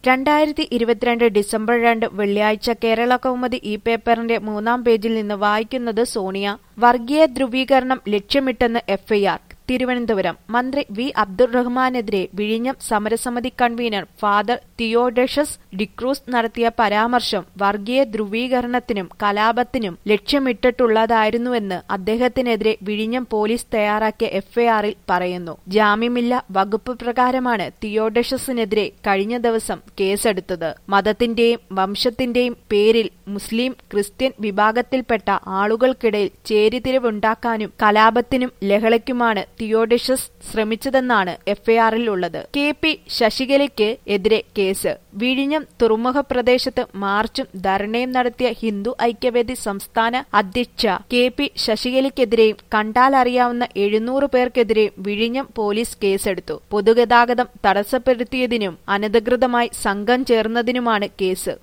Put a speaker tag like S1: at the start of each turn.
S1: രണ്ടായിരത്തി ഇരുപത്തിരണ്ട് ഡിസംബർ രണ്ട് വെള്ളിയാഴ്ച കേരള കൗമുദി ഈ പേപ്പറിന്റെ മൂന്നാം പേജിൽ നിന്ന് വായിക്കുന്നത് സോണിയ വർഗീയ ധ്രുവീകരണം ലക്ഷ്യമിട്ടെന്ന് എഫ്ഐആർ തിരുവനന്തപുരം മന്ത്രി വി അബ്ദുറഹ്മാനെതിരെ വിഴിഞ്ഞം സമരസമിതി കൺവീനർ ഫാദർ തിയോഡഷസ് ഡിക്രൂസ് നടത്തിയ പരാമർശം വർഗീയ ധ്രുവീകരണത്തിനും കലാപത്തിനും ലക്ഷ്യമിട്ടിട്ടുള്ളതായിരുന്നുവെന്ന് അദ്ദേഹത്തിനെതിരെ വിഴിഞ്ഞം പോലീസ് തയ്യാറാക്കിയ എഫ്ഐആറിൽ പറയുന്നു ജാമ്യമില്ല വകുപ്പ് പ്രകാരമാണ് തിയോഡഷസിനെതിരെ കഴിഞ്ഞ ദിവസം കേസെടുത്തത് മതത്തിന്റെയും വംശത്തിന്റെയും പേരിൽ മുസ്ലിം ക്രിസ്ത്യൻ വിഭാഗത്തിൽപ്പെട്ട ആളുകൾക്കിടയിൽ ചേരിതിരിവുണ്ടാക്കാനും കലാപത്തിനും ലഹളയ്ക്കുമാണ് തിയോഡിഷസ് ശ്രമിച്ചതെന്നാണ് എഫ്ഐആറിൽ ഉള്ളത് കെ പി ശശികലയ്ക്ക് എതിരെ കേസ് വിഴിഞ്ഞം തുറമുഖ പ്രദേശത്ത് മാർച്ചും ധർണയും നടത്തിയ ഹിന്ദു ഐക്യവേദി സംസ്ഥാന അധ്യക്ഷ കെ പി ശശികലയ്ക്കെതിരെയും കണ്ടാലറിയാവുന്ന എഴുന്നൂറ് പേർക്കെതിരെയും വിഴിഞ്ഞം പോലീസ് കേസെടുത്തു പൊതുഗതാഗതം തടസ്സപ്പെടുത്തിയതിനും അനധികൃതമായി സംഘം ചേർന്നതിനുമാണ് കേസ്